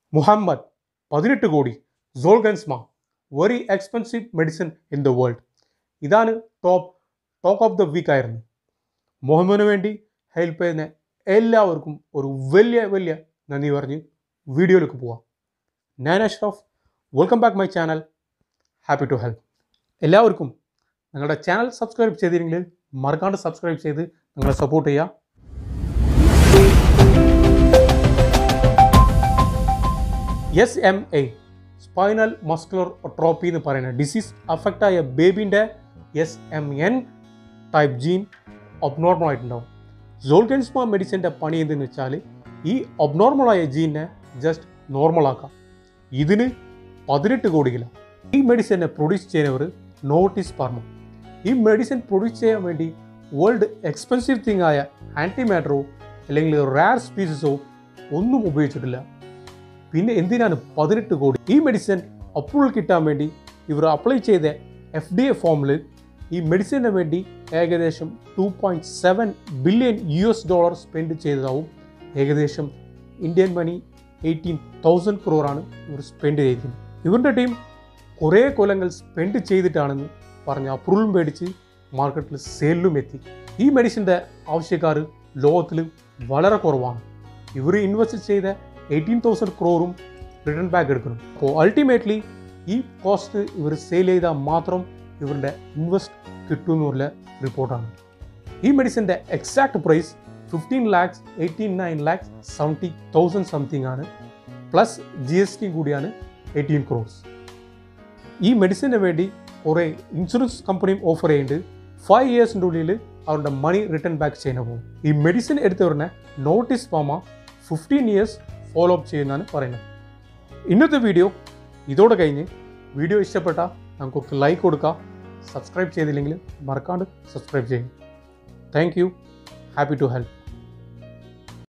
മുഹമ്മദ് പതിനെട്ട് കോടി Zolgensma very expensive medicine in the world ഇതാണ് top talk of the week ആയിരുന്നു മുഹമ്മദിന് വേണ്ടി ഹെൽപ്പ് ചെയ്യുന്ന എല്ലാവർക്കും ഒരു വലിയ വലിയ നന്ദി പറഞ്ഞ് വീഡിയോയിലേക്ക് പോവാം ഞാൻ Ashraf welcome back my channel happy to help എല്ലാവർക്കും നിങ്ങളുടെ ചാനൽ സബ്സ്ക്രൈബ് ചെയ്തില്ലെങ്കിൽ മറക്കാണ്ട് സബ്സ്ക്രൈബ് ചെയ്ത് നിങ്ങളെ സപ്പോർട്ട് ചെയ്യുക S M A spinal muscular atrophy എന്ന് പറയുന്ന ഡിസീസ് അഫക്റ്റായ ബേബിൻ്റെ S M N type gene abnormal ആയിട്ടുണ്ടാവും സോൾഗൻസ്മ മെഡിസിൻ്റെ പണി എന്തെന്ന് വെച്ചാൽ ഈ ഒബ്നോർമലായ ജീനെ ജസ്റ്റ് നോർമലാക്കാം ഇതിന് പതിനെട്ട് കോടിയില്ല ഈ മെഡിസിനെ പ്രൊഡ്യൂസ് ചെയ്യുന്നവർ നോട്ടിസ് ഫാർമ ഈ മെഡിസിൻ പ്രൊഡ്യൂസ് ചെയ്യാൻ വേണ്ടി വേൾഡ് എക്സ്പെൻസീവ് തിങ് ആയ ആൻറ്റിമാറ്ററോ അല്ലെങ്കിൽ റയർ സ്പീസസോ ഒന്നും ഉപയോഗിച്ചിട്ടില്ല പിന്നെ എന്തിനാണ് പതിനെട്ട് കോടി ഈ മെഡിസിൻ അപ്രൂവൽ കിട്ടാൻ വേണ്ടി ഇവർ അപ്ലൈ ചെയ്ത എഫ് ഡി എ ഫോമിൽ ഈ മെഡിസിന് വേണ്ടി ഏകദേശം two point seven billion U S dollar spend ചെയ്തതാവും ഏകദേശം ഇന്ത്യൻ മണി എയ്റ്റീൻ തൗസൻഡ് ക്രോറാണ് ഇവർ സ്പെൻഡ് ചെയ്തിരിക്കുന്നത് ഇവരുടെ ടീം കുറേ കൊല്ലങ്ങൾ സ്പെൻഡ് ചെയ്തിട്ടാണെന്ന് പറഞ്ഞ് അപ്രൂവലും മേടിച്ച് മാർക്കറ്റിൽ സെയിലും എത്തി ഈ മെഡിസിൻ്റെ ആവശ്യക്കാർ ലോകത്തിൽ വളരെ കുറവാണ് ഇവർ ഇൻവെസ്റ്റ് ചെയ്ത എയ്റ്റീൻ തൗസൻഡ് ക്രോറും റിട്ടേൺ ബാക്ക് എടുക്കണം അപ്പോൾ അൾട്ടിമേറ്റ്ലി ഈ കോസ്റ്റ് ഇവർ സെയിൽ ചെയ്താൽ മാത്രം ഇവരുടെ ഇൻവെസ്റ്റ് കിട്ടുമെന്നുള്ള റിപ്പോർട്ടാണ് ഈ മെഡിസിൻ്റെ exact price fifteen lakhs eighteen nine lakhs seventy thousand something ആണ് പ്ലസ് ജി എസ് ടി കൂടിയാണ് എയ്റ്റീൻ ക്രോർസ് ഈ മെഡിസിന് വേണ്ടി കുറേ ഇൻഷുറൻസ് കമ്പനിയും ഓഫർ ചെയ്യുന്നുണ്ട് ഫൈവ് ഇയേഴ്സിൻ്റെ ഉള്ളിൽ അവരുടെ മണി റിട്ടേൺ ബാക്ക് ചെയ്യാൻ പോകും ഈ മെഡിസിൻ എടുത്തവരുടെ Novartis pharma fifteen years follow up ചെയ്യുന്നതാണ് പറയുന്നത് ഇന്നത്തെ വീഡിയോ ഇതോടെ കഴിഞ്ഞ് വീഡിയോ ഇഷ്ടപ്പെട്ടാൽ നമുക്കൊക്കെ ലൈക്ക് കൊടുക്കുക സബ്സ്ക്രൈബ് ചെയ്തില്ലെങ്കിൽ മറക്കാണ്ട് സബ്സ്ക്രൈബ് ചെയ്യും thank you happy to help